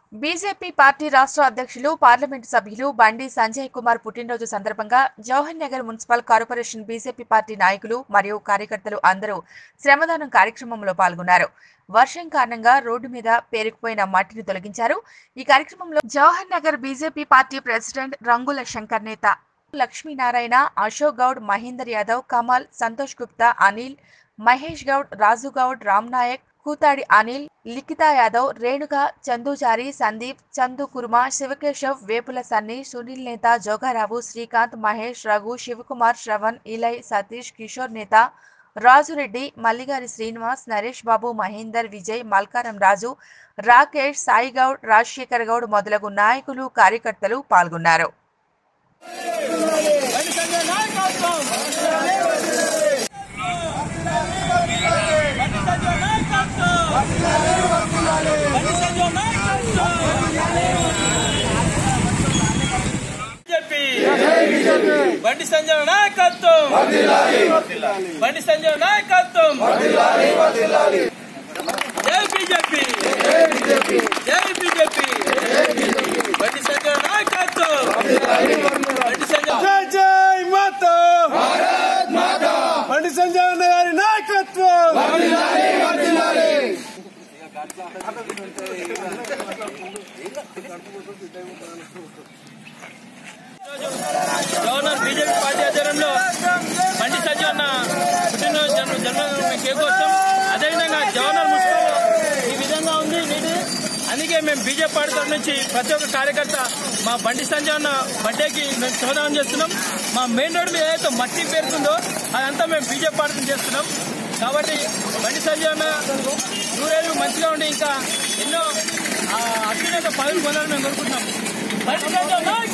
BJP party రాష్ట్ర అధ్యక్షులు parliament సభ్యులు బండి సంజయ్ కుమార్ పుట్టినరోజు సందర్భంగా Jawahar Nagar municipal corporation BJP party నాయకులు మరియు కార్యకర్తలు అందరూ శ్రమదానం కార్యక్రమంలో పాల్గొన్నారు వర్షం కారణంగా రోడ్డు మీద పేరుకుపోయిన మట్టిని తొలగించారు ఈ కార్యక్రమంలో Jawahar Nagar BJP party president Rangula Shankar నేత లక్ష్మీనారాయణ అశోక్ గౌడ్ మహేందర్ యాదవ్ కమల్ సంతోష్ గుప్తా అనిల్ మహేష్ గౌడ్ రాజు గౌడ్ రామ్ నాయక్ కూతాడి అనిల్ లిఖితా యాదవ్ రేణుక చందుచారి సందీప్ చందు కుర్మా శివకేశవ్ వేపుల సన్ని సునీల్ నేత జోగారావు శ్రీకాంత్ మహేష్ రఘు శివకుమార్ శ్రవణ్ ఇలై సతీష్ కిషోర్ నేత రాజురెడ్డి మల్లిగారి శ్రీనివాస్ నరేష్ బాబు మహేందర్ విజయ్ మల్కారం రాజు రాకేష్ సాయి గౌడ్ రాజశేఖర్ గౌడ్ మొదలగు నాయకులు కార్యకర్తలు పాల్గొన్నారు బండి సంజయ్ నాయకత్వం బండి సంజయ్ నాయకత్వం బండి సంజయ్ నాయకత్వం చెప్పి బండి సంజయ్ నాయకత్వం బండి సంజయ్ నాయకత్వం జై బీజేపీ జై బీజేపీ బండి సంజయ్ నాయకత్వం బండి సంజయ్ జై జై మాతా బండి సంజయ్ అన్న గారి నాయకత్వం గవర్నర్ బీజేపీ పార్టీ ఆధ్వర్యంలో బండి సంజయ్ అన్న పుట్టినరోజు జన్మ జన్మదిన కేక్ వస్తాం అదేవిధంగా గవర్నర్ మున్సిపల్ ఈ విధంగా ఉంది నీటి అందుకే మేము బీజేపీ పార్టీ తరఫు నుంచి ప్రతి ఒక్క కార్యకర్త మా బండి సంజయ్ అన్న బర్త్డేకి మేము శోధనం చేస్తున్నాం మా మెయిన్ రోడ్ మీద ఏదైతే మట్టి పేరుతుందో అదంతా మేము బీజేపీ పార్టీ చేస్తున్నాం కాబట్టి బండి సంజయ్ అన్న నూరేళ్ళు మంచిగా ఉండి ఇంకా ఎన్నో ఆ, అత్యున్నత పదవులు పొందాలని మేము కోరుకుంటున్నాం బండి సంజయ్ నాయకత్వం!